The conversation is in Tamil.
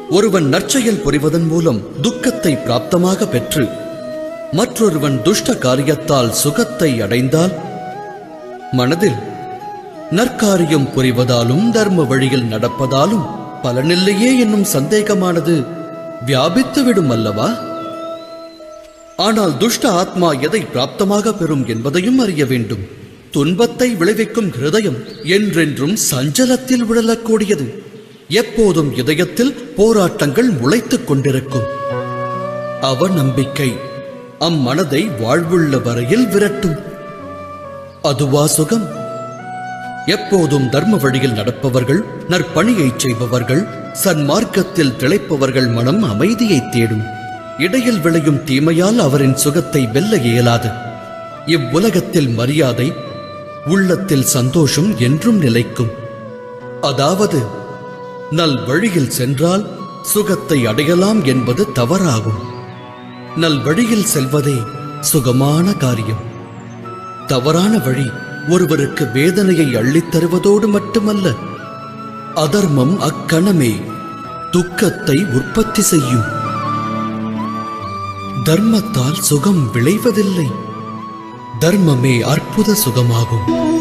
ஒருவன் நற்செயல் புரிவதன் மூலம் துக்கத்தை பிராப்தமாக பெற்று மற்றொருவன் துஷ்ட காரியத்தால் சுகத்தை அடைந்தால் மனதில் நற்காரியம் புரிவதாலும் தர்ம வழியில் நடப்பதாலும் பலனில்லையே என்னும் சந்தேகமானது வியாபித்துவிடும் அல்லவா ஆனால் துஷ்ட ஆத்மா எதை பிராப்தமாக பெறும் என்பதையும் அறிய வேண்டும் துன்பத்தை விளைவிக்கும் ஹிருதயம் என்றென்றும் சஞ்சலத்தில் விழலக்கூடியது எப்போதும் இதயத்தில் போராட்டங்கள் முளைத்துக் கொண்டிருக்கும் அவநம்பிக்கை அம்மனதை வாழ்வுள்ள வரையில் விரட்டும் அதுவா சுகம் எப்போதும் தர்ம வழியில் நடப்பவர்கள் நற்பணியைச் செய்பவர்கள் சன்மார்க்கத்தில் திளைப்பவர்கள் மனம் அமைதியை தேடும் இடையில் விளையும் தீமையால் அவரின் சுகத்தை வெல்ல இயலாது இவ்வுலகத்தில் மரியாதை உள்ளத்தில் சந்தோஷம் என்றும் நிலைக்கும் அதாவது நல் வழியில் சென்றால் சுகத்தை அடையலாம் என்பது தவறாகும் நல் வழியில் செல்வதே சுகமான காரியம் தவறான வழி ஒருவருக்கு வேதனையை அள்ளித் தருவதோடு மட்டுமல்ல அதர்மம் அக்கணமே துக்கத்தை உற்பத்தி செய்யும் தர்மத்தால் சுகம் விளைவதில்லை தர்மமே அற்புத சுகமாகும்